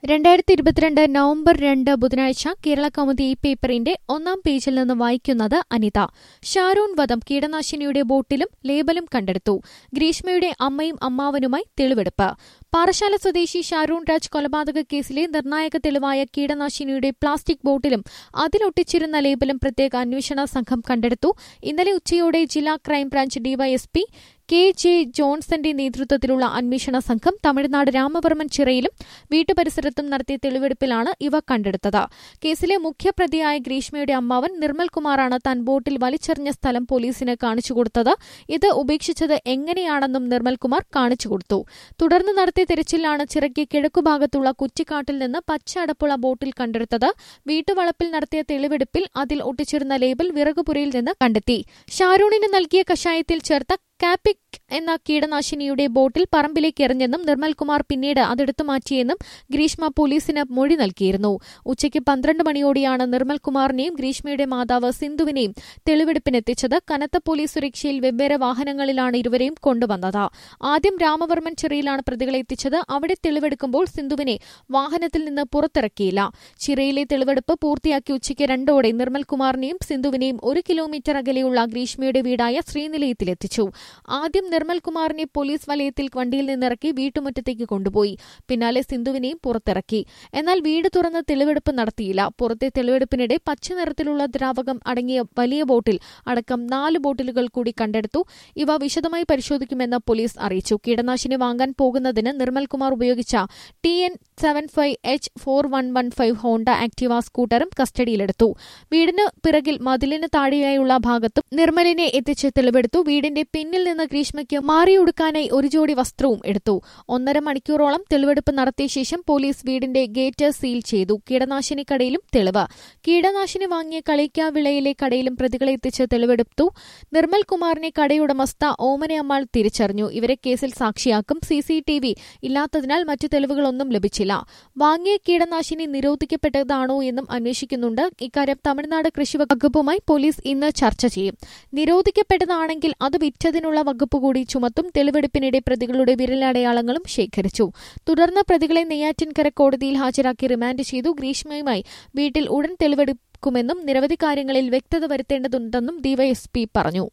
രണ്ടായിരത്തി ഇരുപത്തിരണ്ട് നവംബർ രണ്ട് ബുധനാഴ്ച കേരള കൗമുദി ഈ പേപ്പറിന്റെ ഒന്നാം പേജിൽ നിന്ന് വായിക്കുന്നത് അനിത ഷാരൂൺ വധം കീടനാശിനിയുടെ ബോട്ടിലും ലേബലും കണ്ടെടുത്തു ഗ്രീഷ്മയുടെ അമ്മയും അമ്മാവനുമായി തെളിവെടുപ്പ് പാറശാല സ്വദേശി ഷാരൂൺ രാജ് കൊലപാതക കേസിലെ നിർണായക തെളിവായ കീടനാശിനിയുടെ പ്ലാസ്റ്റിക് ബോട്ടിലും അതിലൊട്ടിച്ചിരുന്ന ലേബലും പ്രത്യേക അന്വേഷണ സംഘം കണ്ടെടുത്തു ഇന്നലെ ഉച്ചയോടെ ജില്ലാ ക്രൈംബ്രാഞ്ച് ഡിവൈഎസ്പി കെ ജെ ജോൺസന്റെ നേതൃത്വത്തിലുള്ള അന്വേഷണ സംഘം തമിഴ്നാട് രാമവർമ്മൻ ചിറയിലും വീട്ടുപരിസരത്തും നടത്തിയ തെളിവെടുപ്പിലാണ് ഇവ കണ്ടെടുത്തത് കേസിലെ മുഖ്യപ്രതിയായ ഗ്രീഷ്മയുടെ അമ്മാവൻ നിർമ്മൽ കുമാറാണ് താൻ ബോട്ടിൽ വലിച്ചെറിഞ്ഞ സ്ഥലം പോലീസിന് കാണിച്ചുകൊടുത്തത് ഇത് ഉപേക്ഷിച്ചത് എങ്ങനെയാണെന്നും നിർമ്മൽകുമാർ കാണിച്ചുകൊടുത്തു തുടർന്ന് നടത്തിയ തെരച്ചിലാണ് ചിറയ്ക്ക് കിഴക്കുഭാഗത്തുള്ള കുറ്റിക്കാട്ടിൽ നിന്ന് പച്ച അടപ്പുള്ള ബോട്ടിൽ കണ്ടെടുത്തത് വീട്ടുവളപ്പിൽ നടത്തിയ തെളിവെടുപ്പിൽ അതിൽ ഒട്ടിച്ചിരുന്ന ലേബൽ വിറകുപുരയിൽ നിന്ന് കണ്ടെത്തി ഷാരൂണിന് നൽകിയ കഷായത്തിൽ ചേർത്ത കാപ്പിക് എന്ന കീടനാശിനിയുടെ ബോട്ടിൽ പറമ്പിലേക്ക് എറിഞ്ഞെന്നും നിർമ്മൽകുമാർ പിന്നീട് അതെടുത്തു മാറ്റിയെന്നും ഗ്രീഷ്മ പോലീസിന് മൊഴി നൽകിയിരുന്നു ഉച്ചയ്ക്ക് പന്ത്രണ്ട് മണിയോടെയാണ് നിർമ്മൽകുമാറിനെയും ഗ്രീഷ്മയുടെ മാതാവ് സിന്ധുവിനെയും തെളിവെടുപ്പിനെത്തിച്ചത് കനത്ത പോലീസ് സുരക്ഷയിൽ വെവ്വേറെ വാഹനങ്ങളിലാണ് ഇരുവരെയും കൊണ്ടുവന്നത് ആദ്യം രാമവർമ്മൻ ചിറയിലാണ് പ്രതികളെ എത്തിച്ചത് അവിടെ തെളിവെടുക്കുമ്പോൾ സിന്ധുവിനെ വാഹനത്തിൽ നിന്ന് പുറത്തിറക്കിയില്ല ചിറയിലെ തെളിവെടുപ്പ് പൂർത്തിയാക്കി ഉച്ചയ്ക്ക് രണ്ടോടെ നിർമ്മൽകുമാറിനെയും സിന്ധുവിനെയും ഒരു കിലോമീറ്റർ അകലെയുള്ള ഗ്രീഷ്മയുടെ വീടായ ശ്രീനിലയത്തിലെത്തിച്ചു ആദ്യം നിർമ്മൽകുമാറിനെ പോലീസ് വലയത്തിൽ വണ്ടിയിൽ നിന്നിറക്കി വീട്ടുമുറ്റത്തേക്ക് കൊണ്ടുപോയി പിന്നാലെ സിന്ധുവിനെയും പുറത്തിറക്കി എന്നാൽ വീട് തുറന്ന് തെളിവെടുപ്പ് നടത്തിയില്ല പുറത്തെ തെളിവെടുപ്പിനിടെ പച്ച നിറത്തിലുള്ള ദ്രാവകം അടങ്ങിയ വലിയ ബോട്ടിൽ അടക്കം നാല് ബോട്ടിലുകൾ കൂടി കണ്ടെടുത്തു ഇവ വിശദമായി പരിശോധിക്കുമെന്ന് പോലീസ് അറിയിച്ചു കീടനാശിനി വാങ്ങാൻ പോകുന്നതിന് നിർമ്മൽകുമാർ ഉപയോഗിച്ച T N seven five H four one one five Honda Activa സ്കൂട്ടറും കസ്റ്റഡിയിലെടുത്തു വീടിന് പിറകിൽ മതിലിന് താഴെയായുള്ള ഭാഗത്തും നിർമ്മലിനെ എത്തിച്ച് തെളിവെടുത്തു വീടിന്റെ പിന്നിൽ നിന്ന് ഗ്രീഷ്മയ്ക്ക് മാറിയൊടുക്കാനായി ഒരു ജോഡി വസ്ത്രവും എടുത്തു ഒന്നര മണിക്കൂറോളം തെളിവെടുപ്പ് നടത്തിയ ശേഷം പോലീസ് വീടിന്റെ ഗേറ്റ് സീൽ ചെയ്തു കീടനാശിനി കടയിലും തെളിവ് കീടനാശിനി വാങ്ങിയ കളിക്കാവിളയിലെ കടയിലും പ്രതികളെ എത്തിച്ച് തെളിവെടുത്തു നിർമ്മൽ കുമാറിനെ കടയുടമസ്ഥ ഓമനയമ്മാൾ തിരിച്ചറിഞ്ഞു ഇവരെ കേസിൽ സാക്ഷിയാക്കും സിസിടിവി ഇല്ലാത്തതിനാൽ മറ്റു തെളിവുകളൊന്നും ലഭിച്ചില്ല വാങ്ങിയ കീടനാശിനി നിരോധിക്കപ്പെട്ടതാണോ എന്നും അന്വേഷിക്കുന്നുണ്ട് ഇക്കാര്യം തമിഴ്നാട് കൃഷി വകുപ്പുമായി പോലീസ് ഇന്ന് ചർച്ച ചെയ്യും നിരോധിക്കപ്പെട്ടതാണെങ്കിൽ അത് വിറ്റതിനുള്ള വകുപ്പ് കൂടി ചുമത്തും തെളിവെടുപ്പിനിടെ പ്രതികളുടെ വിരലടയാളങ്ങളും ശേഖരിച്ചു തുടർന്ന് പ്രതികളെ നെയ്യാറ്റിൻകര കോടതിയിൽ ഹാജരാക്കി റിമാൻഡ് ചെയ്തു ഗ്രീഷ്മയുമായി വീട്ടിൽ ഉടൻ തെളിവെടുക്കുമെന്നും നിരവധി കാര്യങ്ങളിൽ വ്യക്തത വരുത്തേണ്ടതുണ്ടെന്നും ഡിവൈഎസ്പി പറഞ്ഞു